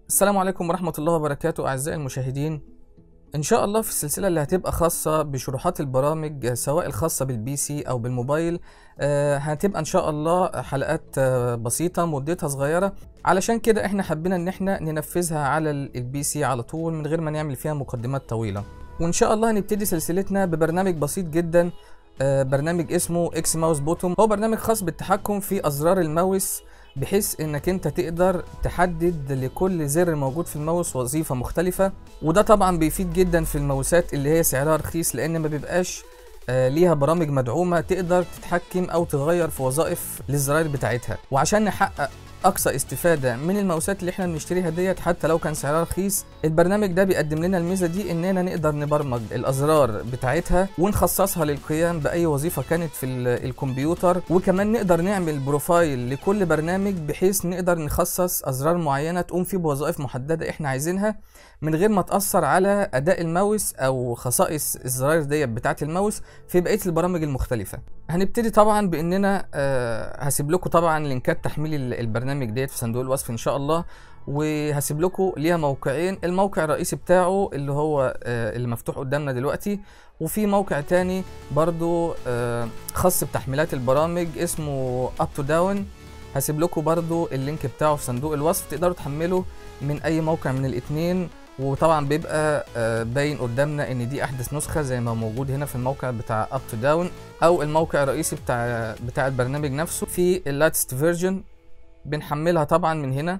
السلام عليكم ورحمة الله وبركاته أعزائي المشاهدين إن شاء الله في السلسلة اللي هتبقى خاصة بشروحات البرامج سواء الخاصة بالبي سي أو بالموبايل آه، هتبقى إن شاء الله حلقات آه، بسيطة مدتها صغيرة علشان كده إحنا حبينا إن إحنا ننفذها على ال- البي سي على طول من غير ما نعمل فيها مقدمات طويلة وإن شاء الله هنبتدي سلسلتنا ببرنامج بسيط جدا آه، برنامج اسمه اكس ماوس بوتوم هو برنامج خاص بالتحكم في أزرار الماوس بحيث انك انت تقدر تحدد لكل زر موجود في الماوس وظيفة مختلفة وده طبعا بيفيد جدا في الماوسات اللي هي سعرها رخيص لان ما بيبقاش آه، ليها برامج مدعومة تقدر تتحكم او تغير في وظائف للزراير بتاعتها وعشان نحقق اقصى استفادة من الماوسات اللي احنا بنشتريها ديت حتى لو كان سعرها رخيص البرنامج ده بيقدم لنا الميزة دي اننا نقدر نبرمج الازرار بتاعتها ونخصصها للقيام باي وظيفة كانت في ال- الكمبيوتر وكمان نقدر نعمل بروفايل لكل برنامج بحيث نقدر نخصص ازرار معينة تقوم فيه بوظائف محددة احنا عايزينها من غير ما تأثر على اداء الماوس او خصائص الزراير ديت بتاعة الماوس في بقية البرامج المختلفة هنبتدي طبعا باننا آه، هسيب لكم طبعا لينكات تحميل ال- البرنامج ديت في صندوق الوصف ان شاء الله وهسيب لكم ليها موقعين الموقع الرئيسي بتاعه اللي هو آه، اللي مفتوح قدامنا دلوقتي وفي موقع تاني برضو آه، خاص بتحميلات البرامج اسمه اب تو داون هسيب لكم برضو اللينك بتاعه في صندوق الوصف تقدروا تحملوا من اي موقع من الاتنين وطبعا بيبقى آه، باين قدامنا ان دي احدث نسخه زي ما موجود هنا في الموقع بتاع اب تو داون او الموقع الرئيسي بتاع بتاع البرنامج نفسه في اللاتست فيرجن بنحملها طبعا من هنا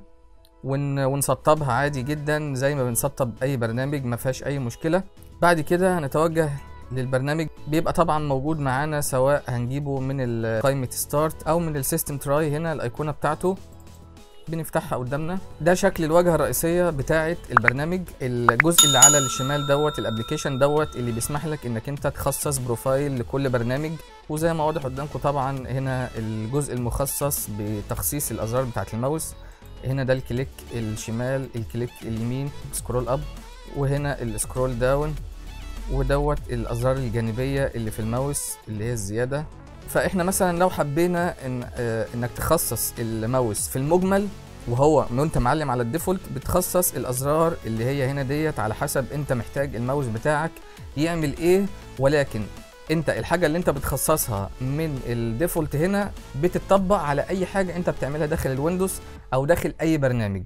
ون ونسطبها عادي جدا زي ما بنسطب اي برنامج ما فيهاش اي مشكله بعد كده هنتوجه للبرنامج بيبقى طبعا موجود معانا سواء هنجيبه من ال- قائمه ستارت او من السيستم تراي هنا الايقونه بتاعته بنفتحها قدامنا ده شكل الواجهه الرئيسيه بتاعه البرنامج الجزء اللي على الشمال دوت الابلكيشن دوت اللي بيسمح لك انك انت تخصص بروفايل لكل برنامج وزي ما واضح قدامكم طبعا هنا الجزء المخصص بتخصيص الازرار بتاعه الماوس هنا ده الكليك الشمال الكليك اليمين سكرول اب وهنا السكرول داون ودوت الازرار الجانبيه اللي في الماوس اللي هي الزياده فاحنا مثلا لو حبينا ان آه انك تخصص الماوس في المجمل وهو وانت معلم على الديفولت بتخصص الازرار اللي هي هنا ديت على حسب انت محتاج الماوس بتاعك يعمل ايه ولكن انت الحاجه اللي انت بتخصصها من الديفولت هنا بتطبق على اي حاجه انت بتعملها داخل الويندوز او داخل اي برنامج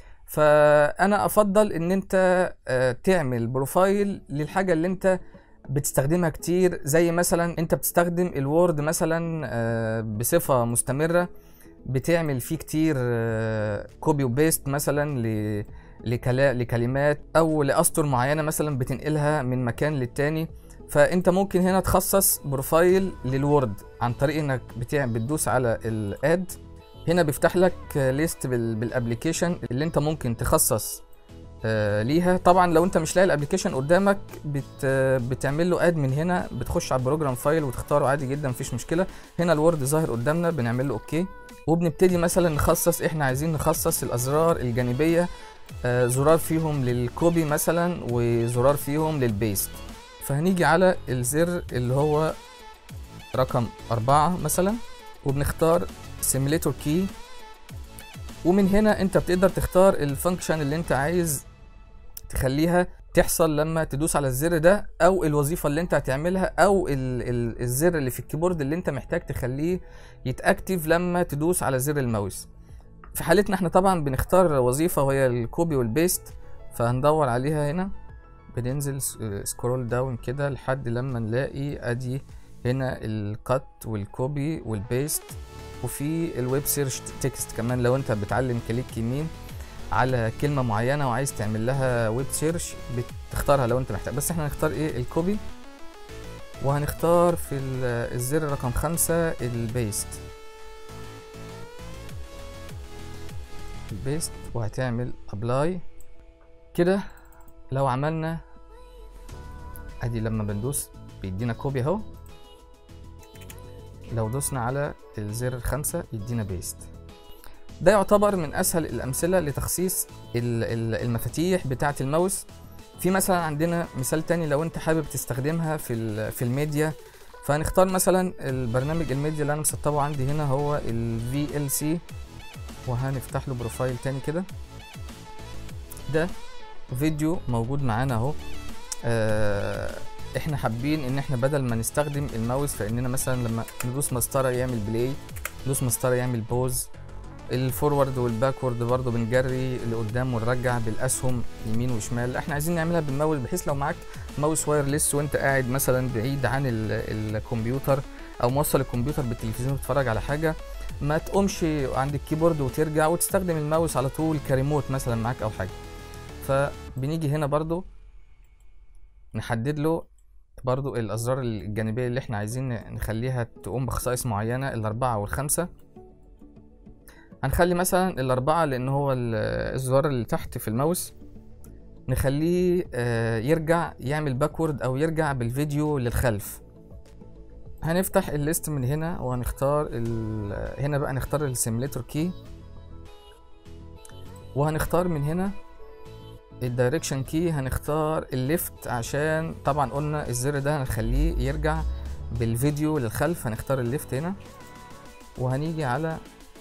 فانا افضل ان انت آه، تعمل بروفايل للحاجه اللي انت بتستخدمها كتير زي مثلا انت بتستخدم الوورد مثلا آه، بصفه مستمره بتعمل فيه كتير كوبي وبيست مثلا ل لكلا- لكلمات او لاسطر معينه مثلا بتنقلها من مكان للتاني فانت ممكن هنا تخصص بروفايل للوورد عن طريق انك بتعمل بتدوس على الاد هنا بيفتح لك ليست بالابلكيشن اللي انت ممكن تخصص آه، ليها طبعا لو انت مش لاقي الابلكيشن قدامك بت آه، بتعمل له اد من هنا بتخش على البروجرام فايل وتختاره عادي جدا مفيش مشكله هنا الوورد ظاهر قدامنا بنعمل له اوكي وبنبتدي مثلا نخصص احنا عايزين نخصص الازرار الجانبيه آه، زرار فيهم للكوبي مثلا وزرار فيهم للبيست فهنيجي على الزر اللي هو رقم أربعة مثلا وبنختار سيميليتور كي ومن هنا انت بتقدر تختار الفانكشن اللي انت عايز تخليها تحصل لما تدوس على الزر ده او الوظيفه اللي انت هتعملها او ال ال الزر اللي في الكيبورد اللي انت محتاج تخليه يتاكتف لما تدوس على زر الماوس في حالتنا احنا طبعا بنختار وظيفه وهي الكوبي والبيست فهندور عليها هنا بننزل سكرول داون كده لحد لما نلاقي ادي هنا الكات والكوبي والبيست وفي الويب سيرش تكست كمان لو انت بتعلم كليك يمين على كلمه معينه وعايز تعمل لها ويب سيرش بتختارها لو انت محتاج بس احنا هنختار ايه الكوبي وهنختار في ال- الزر رقم خمسة البيست البيست وهتعمل ابلاي كده لو عملنا ادي لما بندوس بيدينا كوبي اهو لو دوسنا على الزر خمسة يدينا بيست ده يعتبر من اسهل الامثله لتخصيص ال- ال- المفاتيح بتاعه الماوس في مثلا عندنا مثال تاني لو انت حابب تستخدمها في ال- في الميديا فهنختار مثلا البرنامج الميديا اللي انا مسطبه عندي هنا هو ال VLC وهنفتح له بروفايل تاني كده ده فيديو موجود معانا اهو آه، احنا حابين ان احنا بدل ما نستخدم الماوس فاننا مثلا لما ندوس مسطره يعمل بلاي ندوس مسطره يعمل بوز الفورورد والباكورد برضه بنجري لقدام ونرجع بالاسهم يمين وشمال لا، احنا عايزين نعملها بالماوس بحيث لو معاك ماوس وايرلس وانت قاعد مثلا بعيد عن ال- الكمبيوتر او موصل الكمبيوتر بالتلفزيون وتتفرج على حاجه ما تقومش عند الكيبورد وترجع وتستخدم الماوس على طول كريموت مثلا معاك او حاجه فبنيجي هنا برضو نحدد له برضو الازرار الجانبيه اللي احنا عايزين نخليها تقوم بخصائص معينه الاربعه والخمسه هنخلي مثلا الاربعه لان هو ال- الزرار اللي تحت في الماوس نخليه آه، يرجع يعمل باكورد او يرجع بالفيديو للخلف هنفتح الليست من هنا وهنختار ال... هنا بقى نختار السيميليتور كي وهنختار من هنا الدايركشن كي هنختار الليفت عشان طبعا قلنا الزر ده هنخليه يرجع بالفيديو للخلف هنختار الليفت هنا وهنيجي على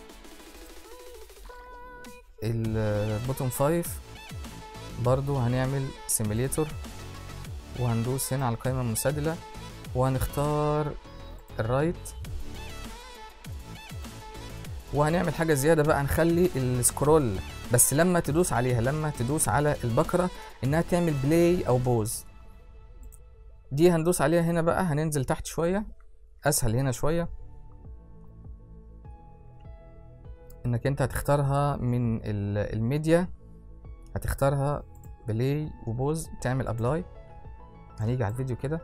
البوتوم 5 برضو هنعمل سيميليتور وهندوس هنا على القائمة المسادلة وهنختار الرايت وهنعمل حاجة زيادة بقى هنخلي السكرول بس لما تدوس عليها لما تدوس على البكرة انها تعمل بلاي او بوز دي هندوس عليها هنا بقى هننزل تحت شوية اسهل هنا شوية انك انت هتختارها من ال- الميديا هتختارها بلاي وبوز تعمل ابلاي هنيجي على الفيديو كده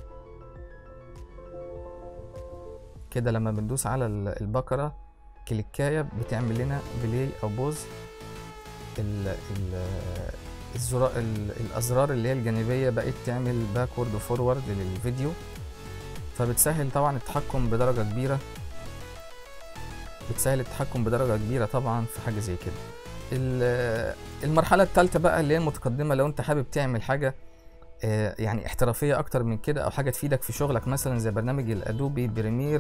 كده لما بندوس على ال- البكرة كليكاية بتعمل لنا بلاي او بوز ال ال الزرار ال- الازرار اللي هي الجانبية بقت تعمل باكورد وفورورد للفيديو فبتسهل طبعا التحكم بدرجة كبيرة بتسهل التحكم بدرجة كبيرة طبعا في حاجة زي كده ال- المرحلة الثالثة بقى اللي هي المتقدمة لو انت حابب تعمل حاجة آه، يعني احترافية اكتر من كده او حاجة تفيدك في شغلك مثلا زي برنامج الادوبي بريمير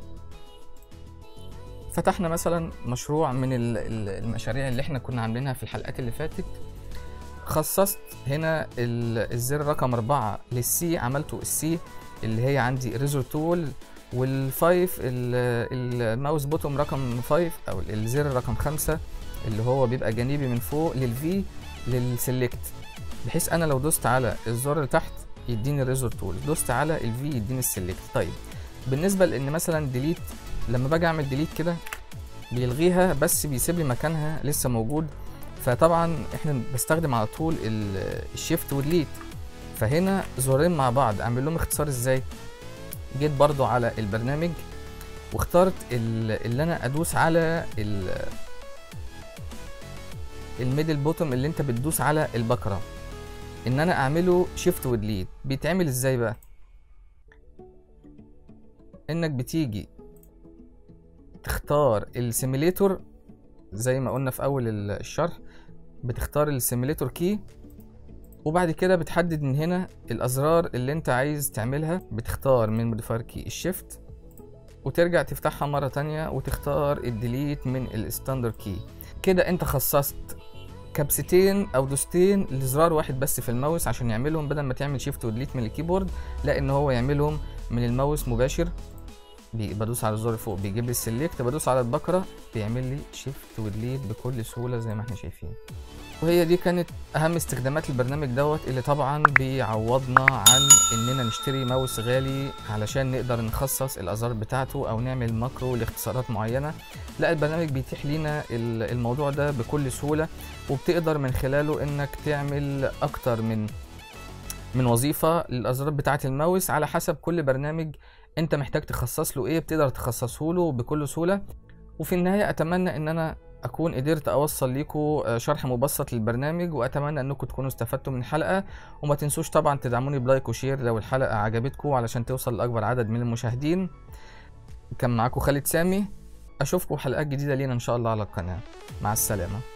فتحنا مثلا مشروع من ال- ال- المشاريع اللي احنا كنا عاملينها في الحلقات اللي فاتت خصصت هنا ال- الزر رقم أربعة للسي عملته السي اللي هي عندي ريزور تول والفايف ال- الماوس بوتوم رقم فايف او الزر رقم خمسة اللي هو بيبقى جانبي من فوق للفي للسلكت بحيث انا لو دوست على الزر اللي تحت يديني الريزور تول دوست على الفي يديني السلكت طيب بالنسبه لان مثلا ديليت لما باجي اعمل ديليت كده بيلغيها بس بيسيب لي مكانها لسه موجود فطبعا احنا بستخدم على طول الشيفت وديليت فهنا زرارين مع بعض اعمل لهم اختصار ازاي جيت برضو على البرنامج واخترت ال- اللي انا ادوس على ال- الميدل بوتوم اللي انت بتدوس على البكره ان انا اعمله شيفت وديليت بيتعمل ازاي بقى انك بتيجي تختار السيميليتور زي ما قلنا في اول ال- الشرح بتختار السيميليتور كي وبعد كده بتحدد من هنا الازرار اللي انت عايز تعملها بتختار من موديفاير كي الشيفت وترجع تفتحها مرة تانية وتختار الديليت من الستاندر كي كده انت خصصت كبستين او دوستين لزرار واحد بس في الماوس عشان يعملهم بدل ما تعمل شيفت وديليت من الكيبورد لا ان هو يعملهم من الماوس مباشر بي- بدوس على الزر فوق بيجيب لي السلكت بدوس على البكره بيعمل لي شيفت وديليت بكل سهوله زي ما احنا شايفين وهي دي كانت اهم استخدامات البرنامج دوت اللي طبعا بيعوضنا عن اننا نشتري ماوس غالي علشان نقدر نخصص الازرار بتاعته او نعمل ماكرو لاختصارات معينه لا البرنامج بيتيح لنا ال- الموضوع ده بكل سهوله وبتقدر من خلاله انك تعمل اكتر من من وظيفه للازرار بتاعه الماوس على حسب كل برنامج انت محتاج تخصص له ايه بتقدر تخصصه له بكل سهوله وفي النهايه اتمنى ان انا اكون قدرت اوصل لكم شرح مبسط للبرنامج واتمنى انكم تكونوا استفدتوا من الحلقه وما تنسوش طبعا تدعموني بلايك وشير لو الحلقه عجبتكم علشان توصل لاكبر عدد من المشاهدين كان معاكم خالد سامي اشوفكم حلقات جديده لينا ان شاء الله على القناه مع السلامه